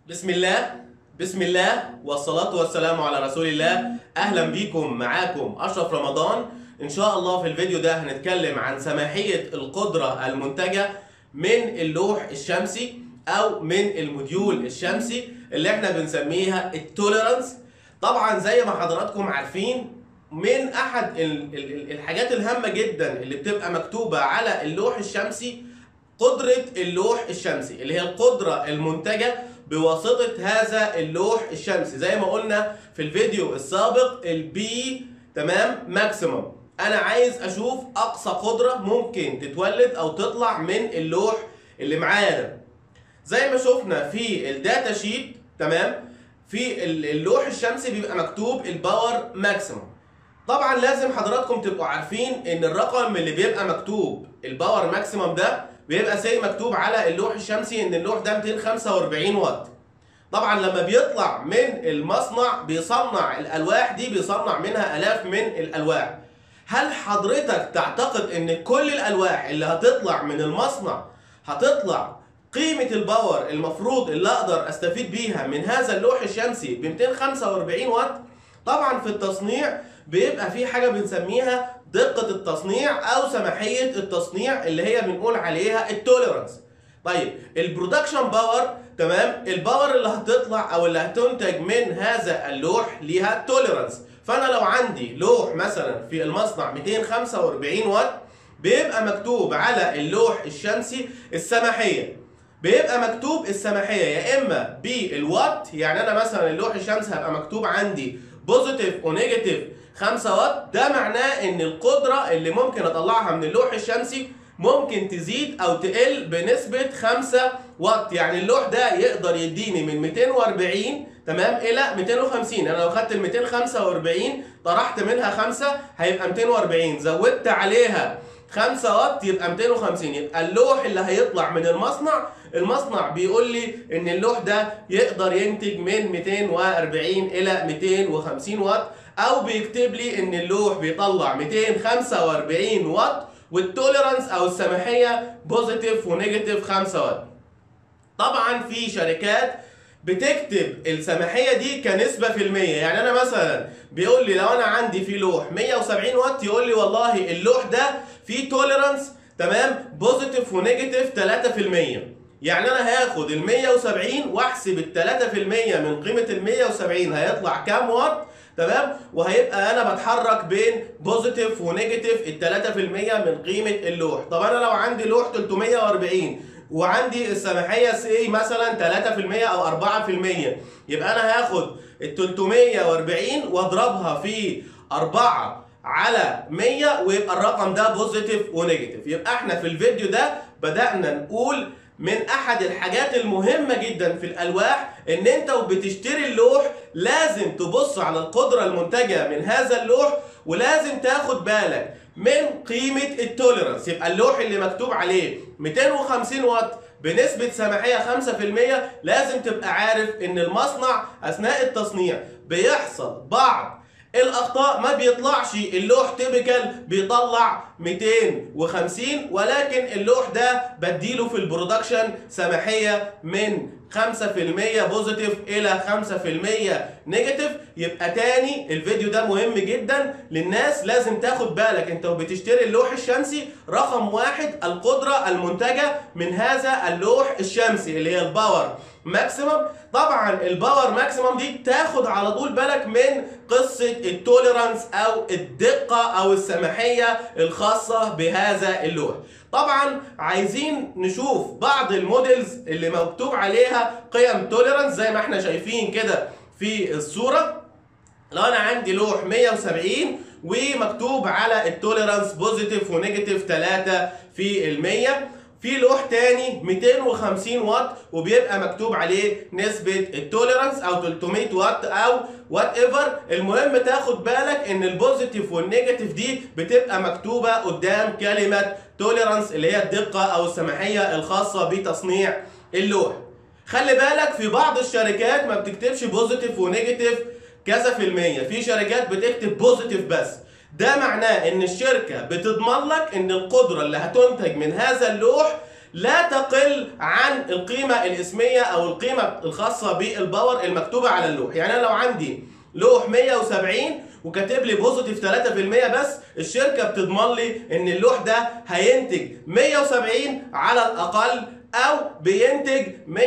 بسم الله بسم الله والصلاة والسلام على رسول الله أهلا بيكم معاكم أشرف رمضان إن شاء الله في الفيديو ده هنتكلم عن سماحية القدرة المنتجة من اللوح الشمسي أو من الموديول الشمسي اللي احنا بنسميها التوليرانس طبعا زي ما حضراتكم عارفين من أحد ال- ال- ال- الحاجات الهامة جدا اللي بتبقى مكتوبة على اللوح الشمسي قدرة اللوح الشمسي اللي هي القدرة المنتجة بواسطة هذا اللوح الشمسي زي ما قلنا في الفيديو السابق البي تمام ماكسيمم انا عايز اشوف اقصى قدرة ممكن تتولد او تطلع من اللوح اللي معايا ده زي ما شفنا في الداتا شيت تمام في اللوح الشمسي بيبقى مكتوب الباور ماكسيمم طبعا لازم حضراتكم تبقوا عارفين ان الرقم اللي بيبقى مكتوب الباور ماكسيمم ده بيبقى زي مكتوب على اللوح الشمسي ان اللوح ده 245 واط طبعا لما بيطلع من المصنع بيصنع الالواح دي بيصنع منها الاف من الالواح هل حضرتك تعتقد ان كل الالواح اللي هتطلع من المصنع هتطلع قيمة الباور المفروض اللي اقدر استفيد بيها من هذا اللوح الشمسي ب 245 واط طبعا في التصنيع بيبقى في حاجة بنسميها دقة التصنيع او سماحية التصنيع اللي هي بنقول عليها التوليرانس طيب البرودكشن باور تمام الباور اللي هتطلع او اللي هتنتج من هذا اللوح ليها توليرانس فانا لو عندي لوح مثلا في المصنع 245 واط بيبقى مكتوب على اللوح الشمسي السماحيه بيبقى مكتوب السماحيه يا اما بالوات يعني انا مثلا اللوح الشمسي هيبقى مكتوب عندي بوزيتيف ونيجاتيف 5 واط ده معناه ان القدره اللي ممكن اطلعها من اللوح الشمسي ممكن تزيد او تقل بنسبه 5 واط يعني اللوح ده يقدر يديني من 240 تمام الى 250 انا لو خدت ال 245 طرحت منها 5 هيبقى 240 زودت عليها 5 واط يبقى 250 يبقى اللوح اللي هيطلع من المصنع المصنع بيقول لي ان اللوح ده يقدر ينتج من 240 الى 250 واط او بيكتب لي ان اللوح بيطلع 245 واط والتوليرانس او السماحيه بوزيتيف ونيجاتيف 5 واط طبعا في شركات بتكتب السماحيه دي كنسبه في المية يعني انا مثلا بيقول لي لو انا عندي في لوح 170 واط يقول لي والله اللوح ده فيه توليرانس تمام بوزيتيف ونيجاتيف 3% يعني انا هاخد ال 170 واحسب ال 3% من قيمه ال 170 هيطلع كام واط تمام وهيبقى انا بتحرك بين بوزيتيف ونيجاتيف ال 3% من قيمه اللوح طب انا لو عندي لوح 340 وعندي السماحيه سي مثلا 3% او 4% يبقى انا هاخد ال 340 واضربها في 4 على 100 ويبقى الرقم ده بوزيتيف ونيجاتيف يبقى احنا في الفيديو ده بدأنا نقول من احد الحاجات المهمه جدا في الالواح ان انت وبتشتري اللوح لازم تبص على القدره المنتجه من هذا اللوح ولازم تاخد بالك من قيمه التوليرانس يبقى اللوح اللي مكتوب عليه 250 واط بنسبة سماحية 5% لازم تبقى عارف ان المصنع اثناء التصنيع بيحصل بعض الاخطاء ما بيطلعش اللوح تيبيكال بيطلع 250 ولكن اللوح ده بديله في البرودكشن سماحيه من 5% بوزيتيف الى 5% نيجاتيف يبقى تاني الفيديو ده مهم جدا للناس لازم تاخد بالك انت وبتشتري اللوح الشمسي رقم واحد القدره المنتجه من هذا اللوح الشمسي اللي هي الباور ماكسيمم طبعا الباور ماكسيمم دي تاخد على طول بالك من قصه التوليرانس او الدقه او السماحيه الخاصه بهذا اللوح طبعا عايزين نشوف بعض الموديلز اللي مكتوب عليها قيم توليرانس زي ما احنا شايفين كده في الصوره لو انا عندي لوح 170 ومكتوب على التوليرانس بوزيتيف ونيجاتيف 3 في المية في لوح تاني 250 واط وبيبقى مكتوب عليه نسبة التوليرانس او 300 واط او وات ايفر المهم تاخد بالك ان البوزيتيف والنيجاتيف دي بتبقى مكتوبة قدام كلمة توليرانس اللي هي الدقة او السماحية الخاصة بتصنيع اللوح خلي بالك في بعض الشركات ما بتكتبش بوزيتيف ونيجاتيف كذا في المية في شركات بتكتب بوزيتيف بس ده معناه ان الشركة بتضمن لك ان القدرة اللي هتنتج من هذا اللوح لا تقل عن القيمة الاسمية أو القيمة الخاصة بالباور المكتوبة على اللوح يعني أنا لو عندي لوح 170 وكاتب لي بوزيتيف 3% بس الشركة بتضمن لي إن اللوح ده هينتج 170 على الأقل أو بينتج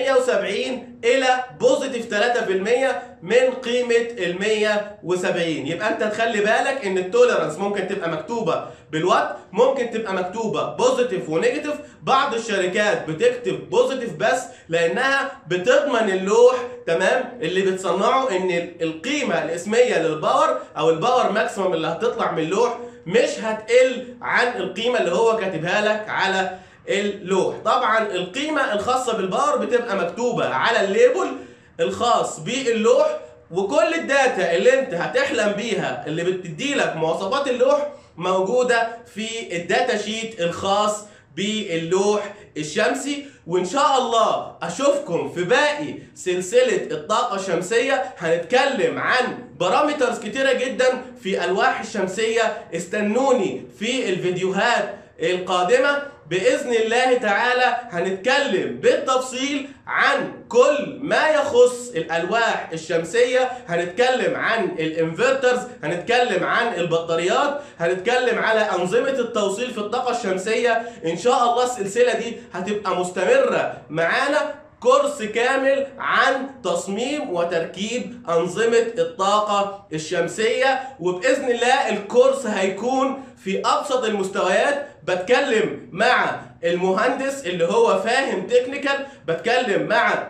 170 إلى بوزيتيف 3% من قيمة ال 170 يبقى أنت تخلي بالك إن التوليرانس ممكن تبقى مكتوبة بالوات ممكن تبقى مكتوبة بوزيتيف ونيجاتيف بعض الشركات بتكتب بوزيتيف بس لأنها بتضمن اللوح تمام اللي بتصنعه إن القيمة الاسمية للباور أو الباور ماكسيمم اللي هتطلع من اللوح مش هتقل عن القيمة اللي هو كاتبها لك على اللوح طبعا القيمة الخاصة بالباور بتبقى مكتوبة على الليبل الخاص باللوح وكل الداتا اللي انت هتحلم بيها اللي بتدي لك مواصفات اللوح موجودة في الداتا شيت الخاص باللوح الشمسي وان شاء الله اشوفكم في باقي سلسلة الطاقة الشمسية هنتكلم عن بارامترز كتيرة جدا في الواح الشمسية استنوني في الفيديوهات القادمة بإذن الله تعالى هنتكلم بالتفصيل عن كل ما يخص الألواح الشمسية هنتكلم عن الانفرترز هنتكلم عن البطاريات هنتكلم على أنظمة التوصيل في الطاقة الشمسية إن شاء الله السلسلة دي هتبقى مستمرة معانا كورس كامل عن تصميم وتركيب أنظمة الطاقة الشمسية وبإذن الله الكورس هيكون في أبسط المستويات بتكلم مع المهندس اللي هو فاهم تكنيكال بتكلم مع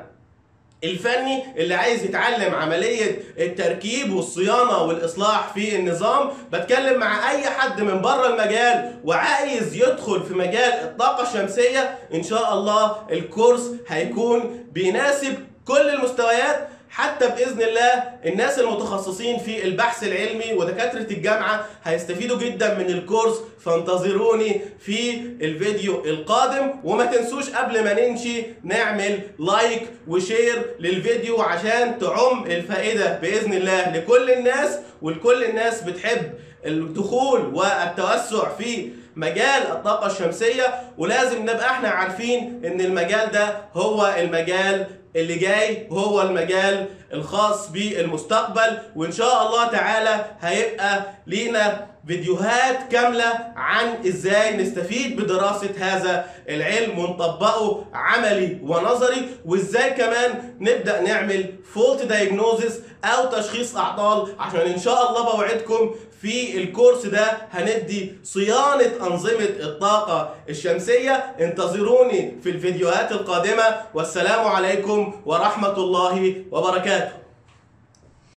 الفني اللي عايز يتعلم عملية التركيب والصيانة والإصلاح في النظام بتكلم مع أي حد من بره المجال وعايز يدخل في مجال الطاقة الشمسية إن شاء الله الكورس هيكون بيناسب كل المستويات حتى باذن الله الناس المتخصصين في البحث العلمي ودكاتره الجامعه هيستفيدوا جدا من الكورس فانتظروني في الفيديو القادم وما تنسوش قبل ما نمشي نعمل لايك وشير للفيديو عشان تعم الفائده باذن الله لكل الناس ولكل الناس بتحب الدخول والتوسع في مجال الطاقة الشمسية ولازم نبقى احنا عارفين ان المجال ده هو المجال اللي جاي هو المجال الخاص بالمستقبل وان شاء الله تعالى هيبقى لينا فيديوهات كاملة عن ازاي نستفيد بدراسة هذا العلم ونطبقه عملي ونظري وازاي كمان نبدأ نعمل فولت دايجنوزس او تشخيص اعطال عشان ان شاء الله بوعدكم في الكورس ده هندي صيانة أنظمة الطاقة الشمسية انتظروني في الفيديوهات القادمة والسلام عليكم ورحمة الله وبركاته